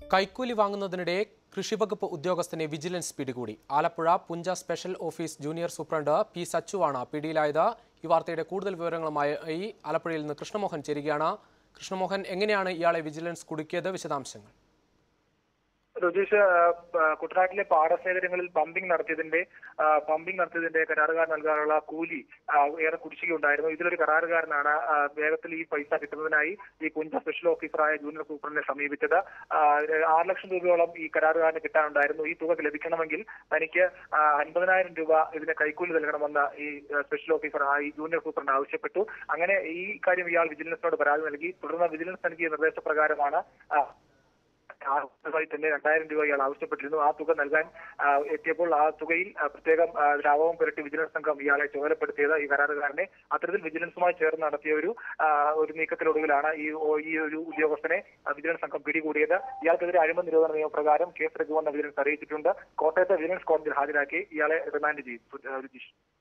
കൈക്കൂലി വാങ്ങുന്നതിനിടെ കൃഷിവകുപ്പ് ഉദ്യോഗസ്ഥനെ വിജിലൻസ് പിടികൂടി ആലപ്പുഴ പുഞ്ച special office junior superintendent P സച്ചുവാണ് പിടിയിലായത് ഈ വാർത്തയുടെ കൂടുതൽ വിവരങ്ങളുമായി ആലപ്പുഴയിൽ നിന്ന് കൃഷ്ണമോഹൻ ചേരുകയാണ് കൃഷ്ണമോഹൻ എങ്ങനെയാണ് ഇയാളെ വിജിലൻസ് കുടുക്കിയത് വിശദാംശങ്ങൾ രുചീഷ് കുട്ടനാട്ടിലെ പാടശേഖരങ്ങളിൽ പമ്പിംഗ് നടത്തിയതിന്റെ ആ, പമ്പിംഗ് നടത്തിയതിന്റെ കരാറുകാർ നൽകാനുള്ള കൂലി ആ, ഏറെ കുടിശ്ശിക ഉണ്ടായിരുന്നു ഇതിലൊരു കരാറുകാരനാണ് ആ, വേഗത്തിൽ ഈ പൈസ കിട്ടുന്നതിനായി ഈ കുഞ്ച സ്പെഷ്യൽ ഓഫീസറായ ജൂനിയർ സൂപ്രണ്ടിനെ സമീപിച്ചത് ആ, ആറ് ലക്ഷം രൂപയോളം ഈ കരാറുകാരന് കിട്ടാനുണ്ടായിരുന്നു ഈ തുക ലഭിക്കണമെങ്കിൽ തനിക്ക് ആ, അൻപതിനായിരം രൂപ ഇതിന് കൈക്കൂലി നൽകണമെന്ന് ഈ ആ, സ്പെഷ്യൽ ഓഫീസർ ആ, ഈ ജൂനിയർ സൂപ്രണ്ട് ആവശ്യപ്പെട്ടു അങ്ങനെ ഈ കാര്യം ഇയാൾ വിജിലൻസിനോട് പരാതി നൽകി തുടർന്ന് വിജിലൻസ് നൽകിയ നിർദ്ദേശപ്രകാരമാണ് ആ, ആദ്യമായി തന്നെ രണ്ടായിരം രൂപ ഇയാൾ ആവശ്യപ്പെട്ടിരുന്നു ആ തുക നൽകാൻ ആ, എത്തിയപ്പോൾ ആ തുകയിൽ ആ, പ്രത്യേകം ആ, ലാഭവും പുരട്ടി വിജിലൻസ് സംഘം ഇയാളെ ചുമതലപ്പെടുത്തിയത് ഈ കരാറുകാരനെ അത്തരത്തിൽ വിജിലൻസുമായി ചേർന്ന് നടത്തിയ ഒരു ആ, ഒരു നീക്കത്തിനൊടുവിലാണ് ഈ ഓ- ഈ ഒരു ഉദ്യോഗസ്ഥനെ ആ, വിജിലൻസ് സംഘം പിടികൂടിയത് ഇയാൾക്കെതിരെ അഴിമതി നിരോധന നിയമപ്രകാരം കേസെടുക്കുമെന്ന് വിജിലൻസ് അറിയിച്ചിട്ടുണ്ട് കോട്ടയത്തെ വിജിലൻസ് കോടതിയിൽ ഹാജരാക്കി ഇയാളെ റിമാൻഡ് ചെയ്തു രുചീഷ്